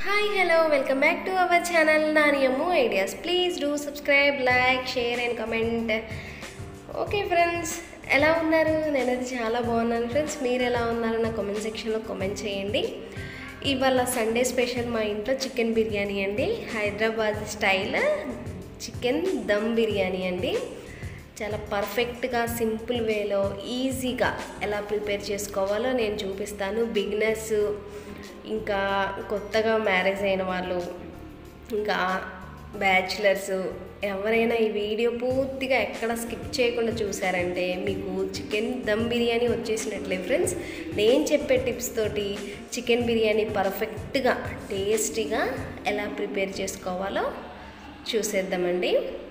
hi hello welcome back to our channel Nani Ammu ideas please do subscribe like share and comment okay friends ఎలా ఉన్నారు నేనైతే చాలా బాగున్నాను friends మీరు ఎలా ఉన్నారు నా కామెంట్ సెక్షన్లో కామెంట్ చేయండి ఇవాళ సండే స్పెషల్ మా ఇంట్లో చికెన్ బిర్యానీ అండి హైదరాబాద్ స్టైల్ చికెన్ దమ్ బిర్యానీ అండి చాలా పర్ఫెక్ట్గా సింపుల్ వేలో ఈజీగా ఎలా ప్రిపేర్ చేసుకోవాలో నేను చూపిస్తాను బిగినర్స్ ఇంకా కొత్తగా మ్యారేజ్ అయిన వాళ్ళు ఇంకా బ్యాచులర్స్ ఎవరైనా ఈ వీడియో పూర్తిగా ఎక్కడ స్కిప్ చేయకుండా చూసారంటే మీకు చికెన్ దమ్ బిర్యానీ వచ్చేసినట్లే ఫ్రెండ్స్ నేను చెప్పే టిప్స్ తోటి చికెన్ బిర్యానీ పర్ఫెక్ట్గా టేస్టీగా ఎలా ప్రిపేర్ చేసుకోవాలో చూసేద్దామండి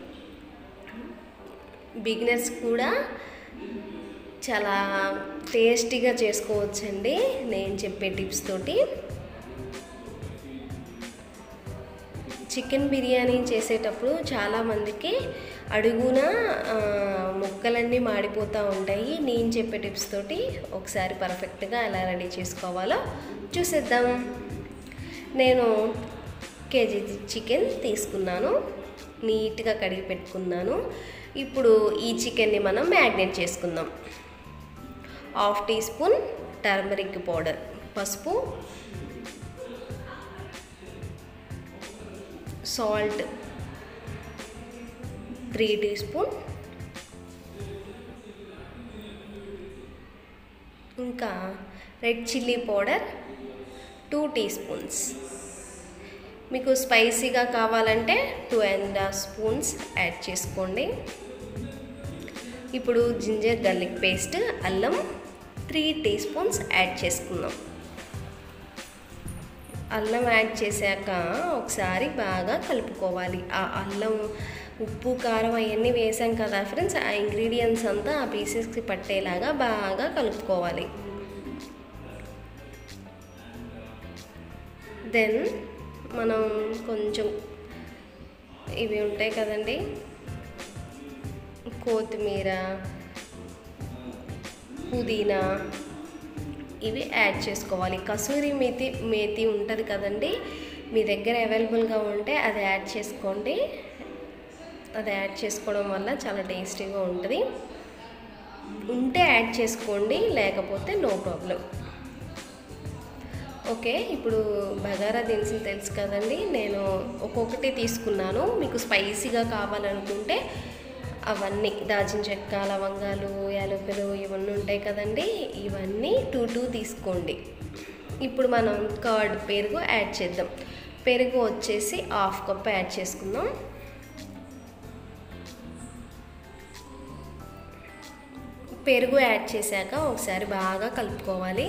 బిగినర్స్ కూడా చాలా టేస్టీగా చేసుకోవచ్చండి నేను చెప్పే టిప్స్ తోటి చికెన్ బిర్యానీ చేసేటప్పుడు చాలామందికి అడుగున ఆ, ముక్కలన్నీ మాడిపోతూ ఉంటాయి నేను చెప్పే టిప్స్ తోటి ఒకసారి పర్ఫెక్ట్గా ఎలా రెడీ చేసుకోవాలో చూసేద్దాం నేను కేజీ చికెన్ తీసుకున్నాను నీట్గా కడిగి పెట్టుకున్నాను ఇప్పుడు ఈ చికెన్ని మనం మ్యాగ్నేట్ చేసుకుందాం half teaspoon turmeric powder పసుపు సాల్ట్ త్రీ టీ స్పూన్ ఇంకా red chilli powder two teaspoons మీకు స్పైసీగా కావాలంటే two and half spoons add చేసుకోండి ఇప్పుడు జింజర్ గార్లిక్ పేస్ట్ అల్లం త్రీ టీ స్పూన్స్ యాడ్ చేసుకుందాం అల్లం యాడ్ చేశాక ఒకసారి బాగా కలుపుకోవాలి ఆ అల్లం ఉప్పు కారం అవన్నీ వేసాం కదా ఫ్రెండ్స్ ఆ ఇంగ్రీడియంట్స్ అంతా ఆ పీసెస్కి పట్టేలాగా బాగా కలుపుకోవాలి దెన్ మనం కొంచెం ఇవి ఉంటాయి కదండి కొత్తిమీర పుదీనా ఇవి యాడ్ చేసుకోవాలి కసూరి మేతి మేతి ఉంటుంది కదండి మీ దగ్గర అవైలబుల్గా ఉంటే అది యాడ్ చేసుకోండి అది యాడ్ చేసుకోవడం వల్ల చాలా టేస్టీగా ఉంటుంది ఉంటే యాడ్ చేసుకోండి లేకపోతే నో ప్రాబ్లం ఓకే ఇప్పుడు బగారా దినుసులు తెలుసు కదండి నేను ఒక్కొక్కటి తీసుకున్నాను మీకు స్పైసీగా కావాలనుకుంటే అవన్నీ దాచిన చెక్క లవంగాలు యాలకులు ఇవన్నీ ఉంటాయి కదండి ఇవన్నీ టూ టూ తీసుకోండి ఇప్పుడు మనం కర్డ్ పెరుగు యాడ్ చేద్దాం పెరుగు వచ్చేసి హాఫ్ కప్ యాడ్ చేసుకుందాం పెరుగు యాడ్ చేశాక ఒకసారి బాగా కలుపుకోవాలి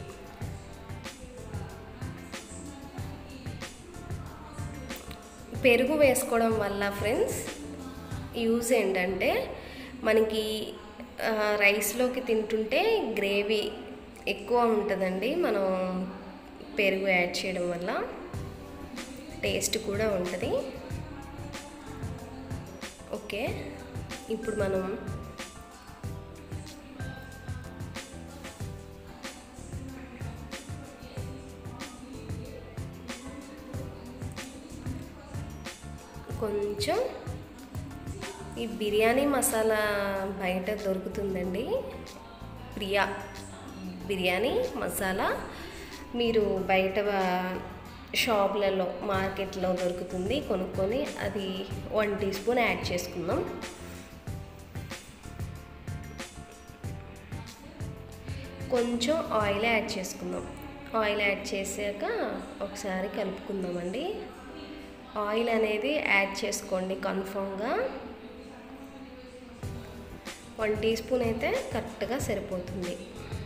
పెరుగు వేసుకోవడం వల్ల ఫ్రెండ్స్ యూజ్ ఏంటంటే మనకి ఆ, రైస్లోకి తింటుంటే గ్రేవీ ఎక్కువ ఉంటుందండి మనం పెరుగు యాడ్ చేయడం వల్ల టేస్ట్ కూడా ఉంటుంది ఓకే ఇప్పుడు మనం కొంచెం ఈ బిర్యానీ మసాలా బయట దొరుకుతుందండి ప్రియా బిర్యానీ మసాలా మీరు బయట షాపులలో మార్కెట్లో దొరుకుతుంది కొనుక్కొని అది వన్ టీ స్పూన్ యాడ్ చేసుకుందాం కొంచెం ఆయిల్ యాడ్ చేసుకుందాం ఆయిల్ యాడ్ చేసాక ఒకసారి కలుపుకుందామండి ఆయిల్ అనేది యాడ్ చేసుకోండి కన్ఫామ్గా వన్ టీ స్పూన్ అయితే కరెక్ట్గా సరిపోతుంది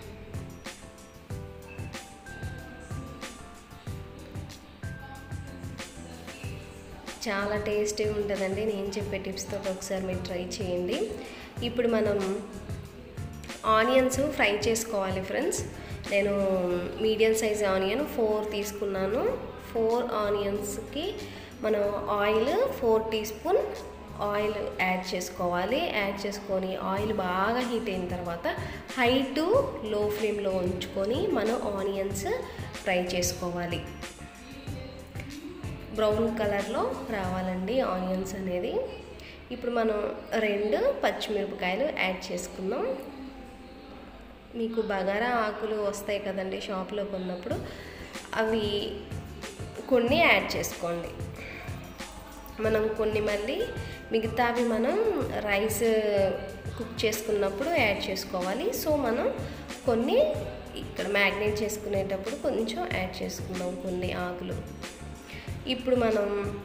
చాలా టేస్టీ ఉంటుందండి నేను చెప్పే టిప్స్తో ఒకసారి మీరు ట్రై చేయండి ఇప్పుడు మనం ఆనియన్స్ ఫ్రై చేసుకోవాలి ఫ్రెండ్స్ నేను మీడియం సైజ్ ఆనియన్ ఫోర్ తీసుకున్నాను ఫోర్ ఆనియన్స్కి మనం oil four teaspoon oil add చేసుకోవాలి యాడ్ చేసుకొని ఆయిల్ బాగా హీట్ అయిన తర్వాత హై టు లో ఫ్లేమ్లో ఉంచుకొని మనం ఆనియన్స్ ఫ్రై చేసుకోవాలి బ్రౌన్ కలర్లో రావాలండి ఆనియన్స్ అనేది ఇప్పుడు మనం రెండు పచ్చిమిరపకాయలు యాడ్ చేసుకుందాం మీకు బగారా ఆకులు వస్తాయి కదండి షాప్లో కొన్నప్పుడు అవి కొన్ని యాడ్ చేసుకోండి మనం కొన్ని మళ్ళీ మిగతావి మనం రైస్ కుక్ చేసుకున్నప్పుడు యాడ్ చేసుకోవాలి సో మనం కొన్ని ఇక్కడ మ్యాగ్నేట్ చేసుకునేటప్పుడు కొంచెం యాడ్ చేసుకుందాం కొన్ని ఆకులు ఇప్పుడు మనం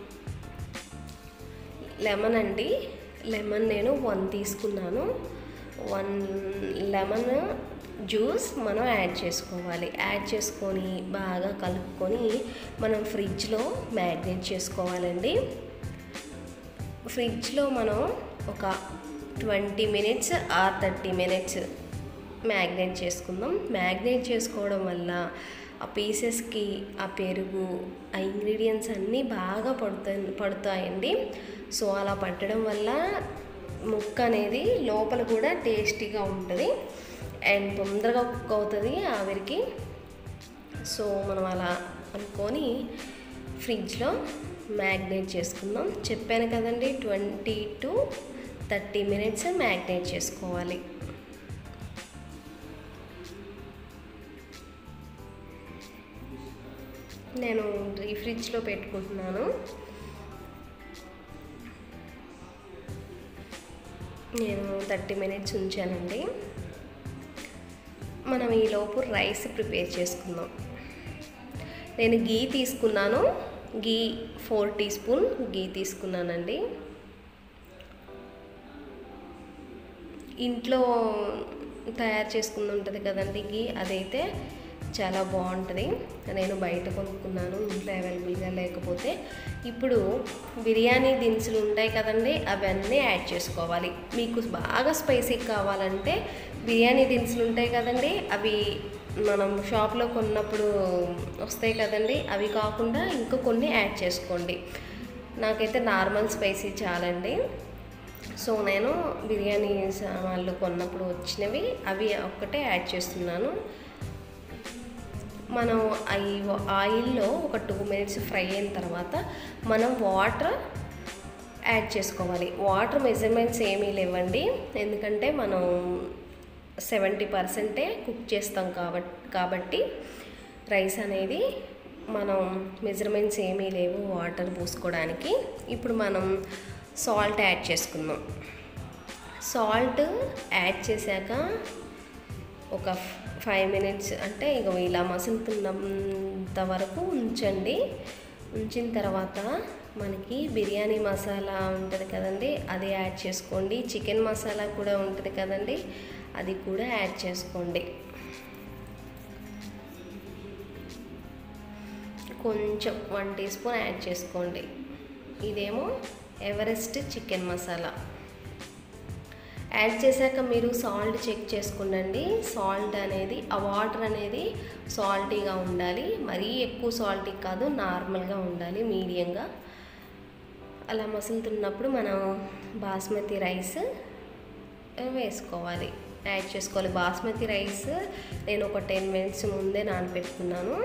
లెమన్ అండి లెమన్ నేను వన్ తీసుకున్నాను వన్ లెమన్ జ్యూస్ మనం యాడ్ చేసుకోవాలి యాడ్ చేసుకొని బాగా కలుపుకొని మనం ఫ్రిడ్జ్లో మ్యాగ్నేట్ చేసుకోవాలండి ఫ్రిడ్జ్లో మనం ఒక twenty minutes or thirty minutes marinate చేసుకుందాం మ్యాగ్నేట్ చేసుకోవడం వల్ల ఆ పీసెస్కి ఆ పెరుగు ఆ ఇంగ్రీడియంట్స్ అన్నీ బాగా పడుతాయి పడుతాయండి సో అలా పట్టడం వల్ల ముక్క అనేది లోపల కూడా టేస్టీగా ఉంటుంది అండ్ తొందరగా కుక్ అవుతుంది ఆవిరికి సో మనం అలా అనుకొని ఫ్రిడ్జ్లో మ్యాగ్నేట్ చేసుకుందాం చెప్పాను కదండి twenty to thirty minutes marinate చేసుకోవాలి నేను డీ ఫ్రిడ్జ్లో పెట్టుకుంటున్నాను నేను థర్టీ మినిట్స్ ఉంచానండి మనం ఈలోపు రైస్ ప్రిపేర్ చేసుకుందాం నేను గీ తీసుకున్నాను ghee four teaspoon ghee తీసుకున్నానండి ఇంట్లో తయారు చేసుకుని ఉంటుంది కదండి గీ అదైతే చాలా బాగుంటుంది నేను బయట కొనుక్కున్నాను ఇంట్లో అవైలబుల్గా లేకపోతే ఇప్పుడు బిర్యానీ దినుసులు ఉంటాయి కదండి అవన్నీ యాడ్ చేసుకోవాలి మీకు బాగా స్పైసీ కావాలంటే బిర్యానీ దినుసులు ఉంటాయి కదండి అవి మనం షాప్లో కొన్నప్పుడు వస్తాయి కదండి అవి కాకుండా ఇంకా కొన్ని యాడ్ చేసుకోండి నాకైతే నార్మల్ స్పైసీ చాలండి సో నేను బిర్యానీ సామాన్లు కొన్నప్పుడు వచ్చినవి అవి ఒక్కటే యాడ్ చేస్తున్నాను మనం ఈ ఆయిల్లో ఒక టూ మినిట్స్ ఫ్రై అయిన తర్వాత మనం వాటర్ యాడ్ చేసుకోవాలి వాటర్ మెజర్మెంట్స్ ఏమీ లేవండి ఎందుకంటే మనం సెవెంటీ పర్సెంటే కుక్ చేస్తాం కాబట్టి కాబట్టి రైస్ అనేది మనం మెజర్మెంట్స్ ఏమీ లేవు వాటర్ పోసుకోవడానికి ఇప్పుడు మనం సాల్ట్ యాడ్ చేసుకుందాం సాల్ట్ యాడ్ చేశాక ఒక ఫైవ్ మినిట్స్ అంటే ఇక ఇలా మసులుతున్నంత వరకు ఉంచండి ఉంచిన తర్వాత మనకి బిర్యానీ మసాలా ఉంటుంది కదండి అది యాడ్ చేసుకోండి చికెన్ మసాలా కూడా ఉంటుంది కదండి అది కూడా యాడ్ చేసుకోండి కొంచెం వన్ టీ స్పూన్ యాడ్ చేసుకోండి ఇదేమో ఎవరెస్ట్ చికెన్ మసాలా యాడ్ చేశాక మీరు సాల్ట్ చెక్ చేసుకోండి సాల్ట్ అనేది ఆ వాటర్ అనేది సాల్టీగా ఉండాలి మరీ ఎక్కువ సాల్టీ కాదు నార్మల్గా ఉండాలి మీడియంగా అలా మసులుతున్నప్పుడు మనం బాస్మతి రైస్ వేసుకోవాలి యాడ్ చేసుకోవాలి బాస్మతి రైస్ నేను ఒక టెన్ మినిట్స్ ముందే నానబెట్టుకున్నాను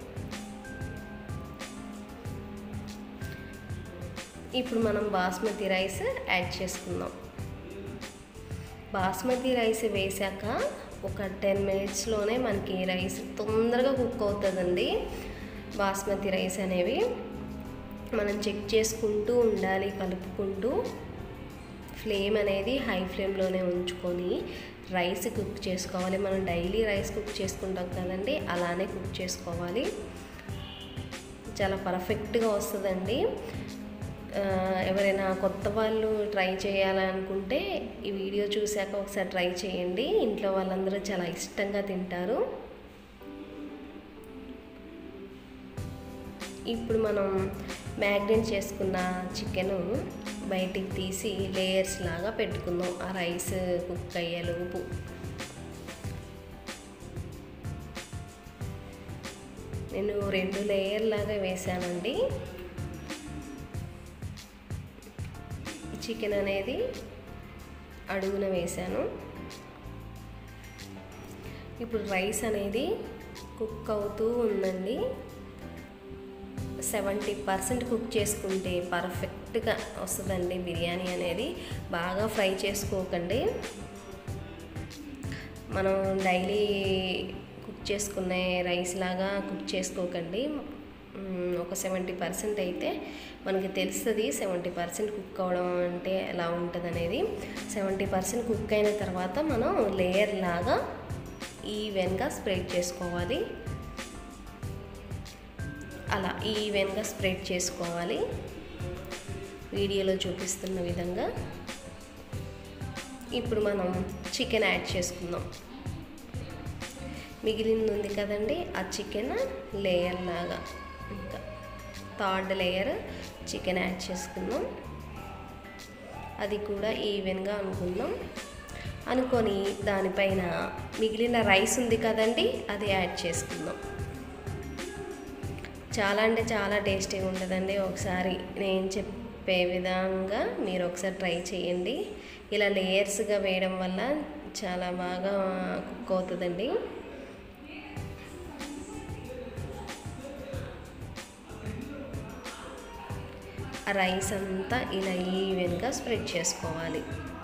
ఇప్పుడు మనం బాస్మతి రైస్ యాడ్ చేసుకుందాం బాస్మతి రైస్ వేసాక ఒక టెన్ మినిట్స్లోనే మనకి రైస్ తొందరగా కుక్ అవుతుందండి బాస్మతి రైస్ అనేవి మనం చెక్ చేసుకుంటూ ఉండాలి కలుపుకుంటూ ఫ్లేమ్ అనేది హై ఫ్లేమ్లోనే ఉంచుకొని రైస్ కుక్ చేసుకోవాలి మనం డైలీ రైస్ కుక్ చేసుకుంటాం కదండి అలానే కుక్ చేసుకోవాలి చాలా పర్ఫెక్ట్గా వస్తుందండి ఎవరైనా కొత్త వాళ్ళు ట్రై చేయాలనుకుంటే ఈ వీడియో చూశాక ఒకసారి ట్రై చేయండి ఇంట్లో వాళ్ళందరూ చాలా ఇష్టంగా తింటారు ఇప్పుడు మనం మ్యాగ్నేట్ చేసుకున్న చికెన్ బయటికి తీసి లేయర్స్ లాగా పెట్టుకుందాం ఆ రైస్ కుక్ అయ్యేలోపు నేను రెండు లేయర్ లాగా వేసానండి చికెన్ అనేది అడుగున వేసాను ఇప్పుడు రైస్ అనేది కుక్ అవుతూ ఉందండి సెవెంటీ పర్సెంట్ కుక్ చేసుకుంటే పర్ఫెక్ట్గా వస్తుందండి బిర్యానీ అనేది బాగా ఫ్రై చేసుకోకండి మనం డైలీ కుక్ చేసుకునే రైస్ లాగా కుక్ చేసుకోకండి మ్, ఒక సెవెంటీ పర్సెంట్ అయితే మనకి తెలుస్తుంది సెవెంటీ పర్సెంట్ కుక్ అవ్వడం అంటే ఎలా ఉంటుంది అనేది సెవెంటీ పర్సెంట్ కుక్ అయిన తర్వాత మనం లేయర్ లాగా ఈవెన్గా స్ప్రెడ్ చేసుకోవాలి అలా ఈవెన్గా స్ప్రెడ్ చేసుకోవాలి వీడియోలో చూపిస్తున్న విధంగా ఇప్పుడు మనం చికెన్ యాడ్ చేసుకుందాం మిగిలింది ఉంది కదండి ఆ చికెన్ లేయర్ లాగా ఇంకా థర్డ్ లేయర్ చికెన్ యాడ్ చేసుకుందాం అది కూడా ఈవెన్గా అనుకుందాం అనుకొని దానిపైన మిగిలిన రైస్ ఉంది కదండి అది యాడ్ చేసుకుందాం చాలా అంటే చాలా టేస్టీగా ఉంటుందండి ఒకసారి నేను చెప్పే విధంగా మీరు ఒకసారి ట్రై చేయండి ఇలా లేయర్స్గా వేయడం వల్ల చాలా బాగా కుక్ అవుతుందండి ఆ రైస్ అంతా ఇలా ఈవెన్గా స్ప్రెడ్ చేసుకోవాలి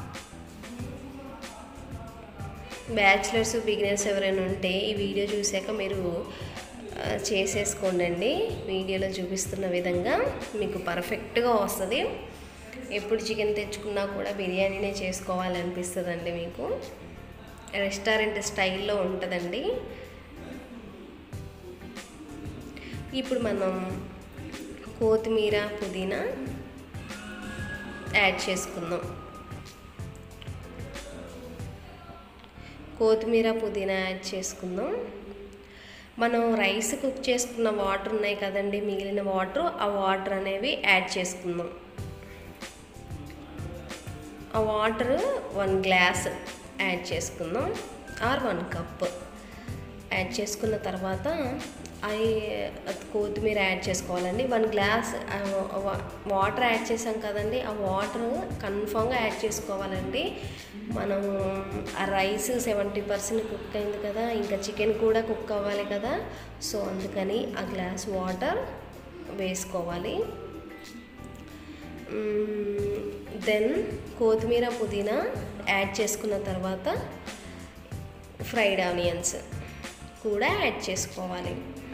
బ్యాచిలర్స్ బిగినర్స్ ఎవరైనా ఉంటే ఈ వీడియో చూసాక మీరు ఆ, చేసేసుకోండి వీడియోలో చూపిస్తున్న విధంగా మీకు పర్ఫెక్ట్గా వస్తుంది ఎప్పుడు చికెన్ తెచ్చుకున్నా కూడా బిర్యానీనే చేసుకోవాలనిపిస్తుందండి మీకు రెస్టారెంట్ స్టైల్లో ఉంటుందండి ఇప్పుడు మనం కొత్తిమీర పుదీనా యాడ్ చేసుకుందాం కొత్తిమీర పుదీనా యాడ్ చేసుకుందాం మనం రైస్ కుక్ చేసుకున్న వాటర్ ఉన్నాయి కదండి మిగిలిన వాటర్ ఆ వాటర్ అనేవి యాడ్ చేసుకుందాం ఆ వాటర్ వన్ గ్లాస్ యాడ్ చేసుకుందాం ఆర్ వన్ కప్ యాడ్ చేసుకున్న తర్వాత అవి కొత్తిమీర యాడ్ చేసుకోవాలండి వన్ గ్లాస్ వాటర్ యాడ్ చేసాం కదండి ఆ వాటర్ కన్ఫామ్గా యాడ్ చేసుకోవాలండి మనం ఆ రైస్ సెవెంటీ పర్సెంట్ కుక్ అయింది కదా ఇంకా చికెన్ కూడా కుక్ అవ్వాలి కదా సో అందుకని ఆ గ్లాస్ వాటర్ వేసుకోవాలి దెన్ కొత్తిమీర పుదీనా యాడ్ చేసుకున్న తర్వాత ఫ్రైడ్ ఆనియన్స్ కూడా యాడ్ చేసుకోవాలి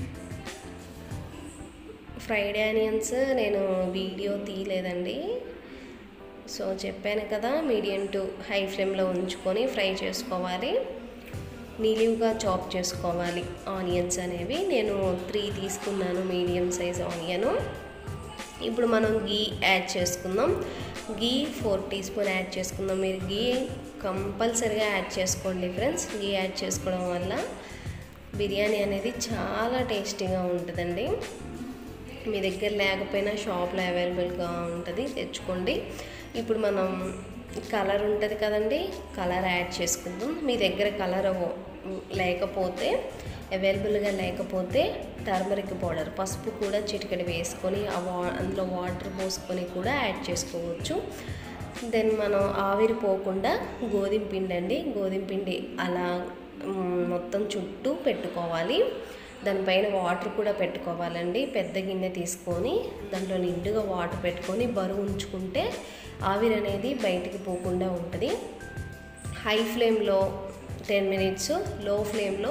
ఫ్రైడ్ ఆనియన్స్ నేను వీడియో తీయలేదండి సో చెప్పాను కదా మీడియం టు హై ఫ్లేమ్లో ఉంచుకొని ఫ్రై చేసుకోవాలి నిలువుగా చాప్ చేసుకోవాలి ఆనియన్స్ అనేవి నేను త్రీ తీసుకున్నాను మీడియం సైజ్ ఆనియను ఇప్పుడు మనం గీ యాడ్ చేసుకుందాం ghee four teaspoon add చేసుకుందాం మీరు గీ కంపల్సరిగా యాడ్ చేసుకోండి ఫ్రెండ్స్ గీ యాడ్ చేసుకోవడం వల్ల బిర్యానీ అనేది చాలా టేస్టీగా ఉంటుందండి మీ దగ్గర లేకపోయినా షాప్లో అవైలబుల్గా ఉంటుంది తెచ్చుకోండి ఇప్పుడు మనం కలర్ ఉంటుంది కదండి కలర్ యాడ్ చేసుకుందాం మీ దగ్గర కలర్ లేకపోతే అవైలబుల్గా లేకపోతే టర్మరిక్ పౌడర్ పసుపు కూడా చిటికెడు వేసుకొని ఆ వా అందులో వాటర్ పోసుకొని కూడా యాడ్ చేసుకోవచ్చు దెన్ మనం ఆవిరి పోకుండా గోధుమ పిండి అండి గోధుమ పిండి అలా మ్, మొత్తం చుట్టూ పెట్టుకోవాలి దానిపైన వాటర్ కూడా పెట్టుకోవాలండి పెద్ద గిన్నె తీసుకొని దాంట్లో నిండుగా వాటర్ పెట్టుకొని బరువు ఉంచుకుంటే ఆవిరి అనేది బయటికి పోకుండా ఉంటుంది హై ఫ్లేమ్లో టెన్ మినిట్స్ లో ఫ్లేమ్లో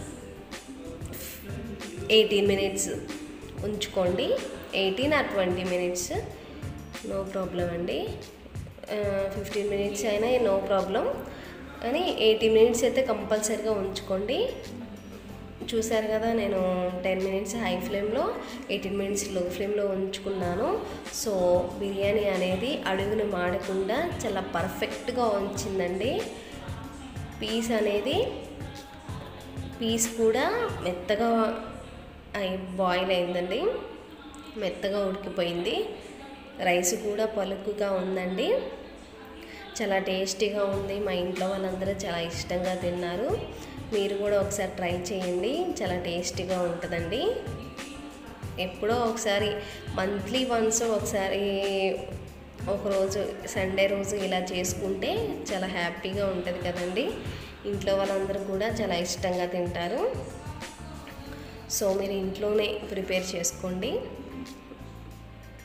ఎయిటీన్ మినిట్స్ ఉంచుకోండి eighteen or twenty minutes no problem అండి ఫిఫ్టీన్ మినిట్స్ అయినా నో ప్రాబ్లం కానీ ఎయిటీ మినిట్స్ అయితే కంపల్సరీగా ఉంచుకోండి చూసారు కదా నేను టెన్ మినిట్స్ హై ఫ్లేమ్లో ఎయిటీన్ మినిట్స్ లో ఫ్లేమ్లో ఉంచుకున్నాను సో బిర్యానీ అనేది అడుగున మాడకుండా చాలా పర్ఫెక్ట్గా వచ్చిందండి పీస్ అనేది పీస్ కూడా మెత్తగా అయి బాయిల్ అయిందండి మెత్తగా ఉడికిపోయింది రైస్ కూడా పలుకుగా ఉందండి చాలా టేస్టీగా ఉంది మా ఇంట్లో వాళ్ళందరూ చాలా ఇష్టంగా తిన్నారు మీరు కూడా ఒకసారి ట్రై చేయండి చాలా టేస్టీగా ఉంటుందండి ఎప్పుడో ఒకసారి మంత్లీ వన్స్ ఒకసారి ఒకరోజు సండే రోజు ఇలా చేసుకుంటే చాలా హ్యాపీగా ఉంటుంది కదండి ఇంట్లో వాళ్ళందరూ కూడా చాలా ఇష్టంగా తింటారు సో మీరు ఇంట్లోనే ప్రిపేర్ చేసుకోండి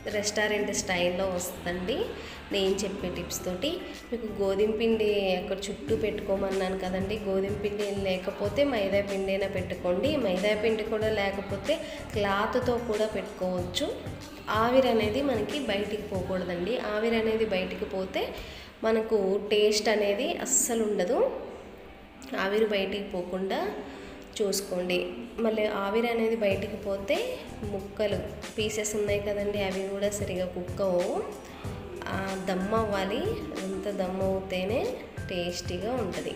రెస్టారెంట్ స్టైల్లో వస్తుందండి నేను చెప్పే టిప్స్ తోటి మీకు గోధుమ పిండి అక్కడ చుట్టూ పెట్టుకోమన్నాను కదండి గోధుమ పిండి లేకపోతే మైదా పిండి అయినా పెట్టుకోండి మైదా పిండి కూడా లేకపోతే క్లాత్తో కూడా పెట్టుకోవచ్చు ఆవిరి అనేది మనకి బయటికి పోకూడదండి ఆవిరి అనేది బయటికి పోతే మనకు టేస్ట్ అనేది అస్సలు ఉండదు ఆవిరి బయటికి పోకుండా చూసుకోండి మళ్ళీ ఆవిరి అనేది బయటికి పోతే ముక్కలు పీసెస్ ఉన్నాయి కదండి అవి కూడా సరిగా కుక్ అవ్వవు ఆ దమ్ అవ్వాలి అంత దమ్ అవుతేనే టేస్టీగా ఉంటుంది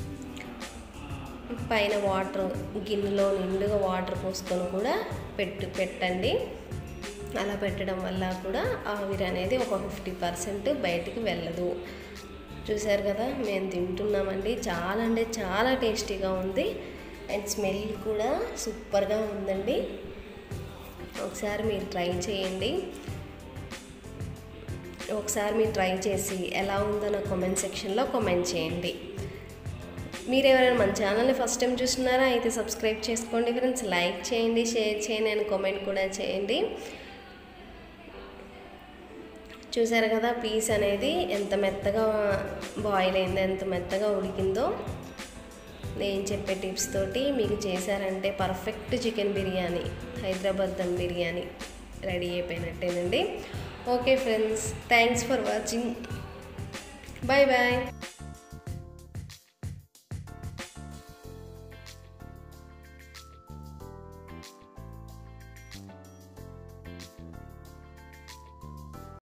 పైన వాటర్ గిన్నెలో నిండుగా వాటర్ పోసుకొని కూడా పెట్టు పెట్టండి అలా పెట్టడం వల్ల కూడా ఆవిరి అనేది ఒక ఫిఫ్టీ పర్సెంట్ బయటికి వెళ్ళదు చూసారు కదా మేము తింటున్నామండి చాలా అంటే చాలా టేస్టీగా ఉంది అండ్ స్మెల్ కూడా సూపర్గా ఉందండి ఒకసారి మీరు ట్రై చేయండి ఒకసారి మీరు ట్రై చేసి ఎలా ఉందో నా కామెంట్ సెక్షన్లో కామెంట్ చేయండి మీరు ఎవరైనా మన ఛానల్ని ఫస్ట్ టైం చూస్తున్నారా అయితే సబ్స్క్రైబ్ చేసుకోండి ఫ్రెండ్స్ లైక్ చేయండి షేర్ చేయండి అండ్ కామెంట్ కూడా చేయండి చూసారు కదా పీస్ అనేది ఎంత మెత్తగా బాయిల్ అయిందో ఎంత మెత్తగా ఉడికిందో నేను చెప్పే టిప్స్ తోటి మీకు చేశారంటే perfect chicken biryani Hyderabad dum biryani ready అయిపోయినట్టేనండి okay friends thanks for watching bye bye